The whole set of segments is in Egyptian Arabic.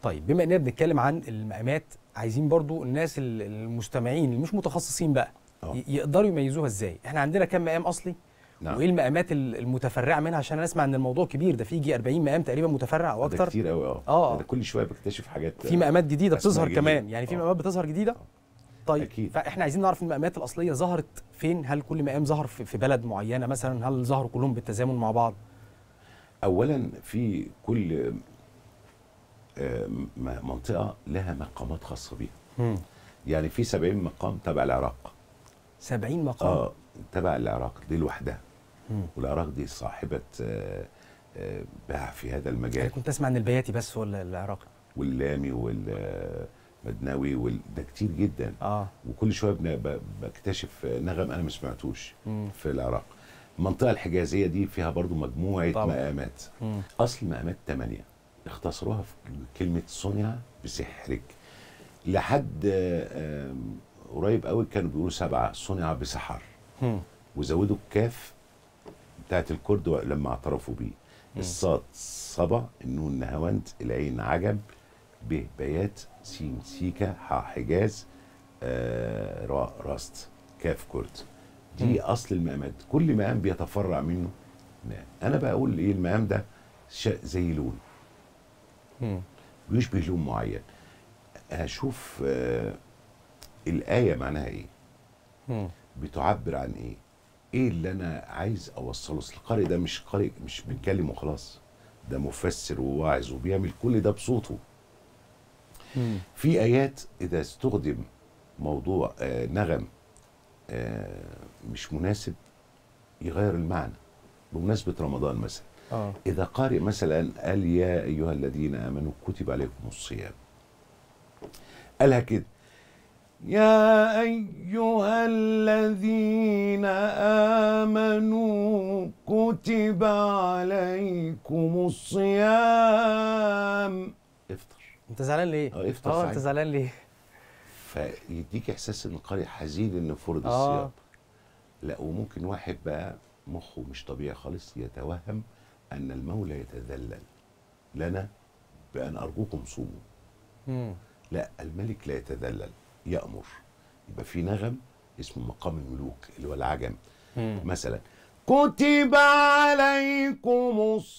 طيب بما اننا بنتكلم عن المقامات عايزين برضو الناس ال- المستمعين اللي مش متخصصين بقى آه. ي- يقدروا يميزوها ازاي احنا عندنا كام مقام اصلي نعم. وايه المقامات ال- المتفرعه منها عشان انا اسمع ان الموضوع كبير ده في يجي 40 مقام تقريبا متفرع او ده اكتر كتير قوي اه آه. ده كل شويه بكتشف حاجات في مقامات جديده أسماء بتظهر جديدة. كمان يعني في آه. مقامات بتظهر جديده طيب أكيد. فاحنا عايزين نعرف المقامات الاصليه ظهرت فين هل كل مقام ظهر في في بلد معينه مثلا هل ظهروا كلهم بالتزامن مع بعض اولا في كل آه، م- منطقه لها مقامات خاصه بيها يعني في 70 مقام تبع العراق 70 مقام اه تبع العراق دي لوحدها مم. والعراق دي صاحبه آه، آه، باع في هذا انا المجال كنت اسمع ان البياتي بس هو ال- العراقي واللامي والمدناوي وال... ده كتير جدا اه وكل شويه بن- ب- بكتشف نغم انا ما سمعتوش مم. في العراق المنطقه الحجازيه دي فيها برضو مجموعه طبعا. مقامات مم. اصل مقامات ثمانيه اختصروها في كلمه صنع بسحرك لحد آه، آم، قريب قوي كانوا بيقولوا سبعه صنع بسحر مم. وزودوا الكاف بتاعت الكرد لما اعترفوا بيه الصاد صبا النون نهاوند العين عجم ب بيات سين سيكا ح حجاز آه را راست كاف كرد دي مم. اصل المقامات كل مقام بيتفرع منه مقام. انا بقول ايه المقام ده ش- زي لون مم. بيشبه لون معين اشوف آه الايه معناها ايه مم. بتعبر عن ايه ايه اللي انا عايز اوصله اصل القارئ ده مش قارئ مش بيتكلم وخلاص ده مفسر وواعظ وبيعمل كل ده بصوته مم. في ايات اذا استخدم موضوع آه نغم آه مش مناسب يغير المعنى بمناسبه رمضان مثلا اه اذا قارئ مثلا قال يا ايها الذين امنوا كتب عليكم الصيام قالها كده يا ايها الذين امنوا كتب عليكم الصيام افطر انت زعلان ليه؟ اه افطر اه انت سعيد. زعلان ليه؟ فيديك احساس ان القارئ حزين ان فرض آه. الصيام لا وممكن واحد بقى مخه مش طبيعي خالص يتوهم ان المولى يتذلل لنا بان ارجوكم صوموا مم. لا الملك لا يتذلل يامر يبقى في نغم اسمه مقام الملوك اللي هو العجم مم. مثلا كتب عليكم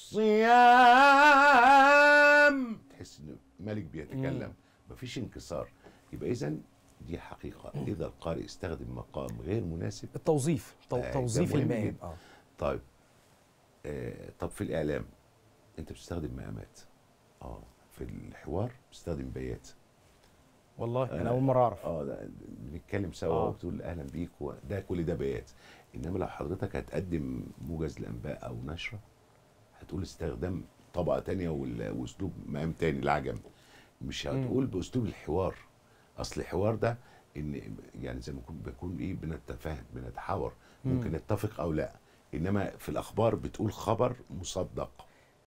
الصيام تحس ان الملك بيتكلم مفيش انكسار يبقى اذا دي حقيقه اذا القارئ استخدم مقام غير مناسب التوظيف تو- آه، ده توظيف مهم المقام جدا. اه طيب آه طب في الاعلام انت بتستخدم مقامات اه في الحوار بتستخدم بيات والله انا آه. اول مره اعرف اه ده بنتكلم سوا آه. وبتقول اهلا بيك ده كل ده بيات انما لو حضرتك هتقدم موجز الانباء او نشره هتقول استخدام طبقه تانية وال- واسلوب مقام تاني العجم مش هتقول باسلوب الحوار اصل الحوار ده ان يعني زي ما بنكون بيكون ايه بنتفاهم بنتحاور ممكن نتفق او لا انما في الاخبار بتقول خبر مصدق